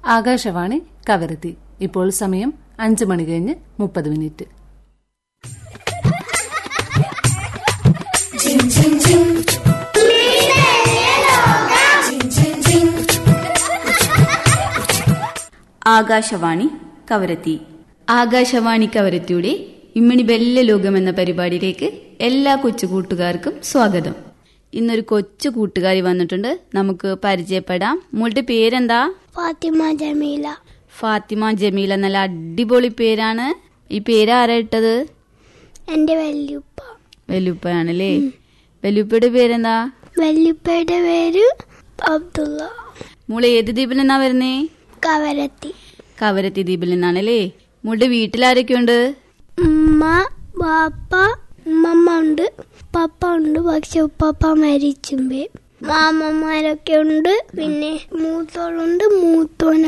ആകാശവാണി കവരത്തി ഇപ്പോൾ സമയം അഞ്ച് മണി കഴിഞ്ഞ് മുപ്പത് മിനിറ്റ് ആകാശവാണി കവരത്തി ആകാശവാണി കവരത്തിയുടെ ഇമ്മണി ബെല്ല ലോകം എന്ന പരിപാടിയിലേക്ക് എല്ലാ കൊച്ചു കൂട്ടുകാർക്കും സ്വാഗതം ഇന്നൊരു കൊച്ചു കൂട്ടുകാരി വന്നിട്ടുണ്ട് നമുക്ക് പരിചയപ്പെടാം മോളുടെ പേരെന്താ ഫാത്തിമ ജമീല ഫാത്തിമ ജമീല നല്ല അടിപൊളി പേരാണ് ഈ പേര് ആരാ ഇട്ടത് എൻ്റെ വല്യുപ്പ വെല്ലുപ്പയാണല്ലേ വെല്ലുപ്പയുടെ പേരെന്താ വല്യുപ്പയുടെ പേര് അബ്ദുള്ള മോള് ഏത് ദ്വീപിൽ നിന്നാ വരുന്നേ കവരത്തി കവരത്തി ദ്വീപിൽ നിന്നാണല്ലേ മോളുടെ വീട്ടിലാരൊക്കെയുണ്ട് ഉമ്മ ബാപ്പ ഉമ്മമ്മ ഉണ്ട് പപ്പ ഉണ്ട് പക്ഷെ ഉപ്പപ്പ മരിച്ചുമ്പേ മാമന്മാരൊക്കെ ഉണ്ട് പിന്നെ മൂത്തോളുണ്ട് മൂത്തോനെ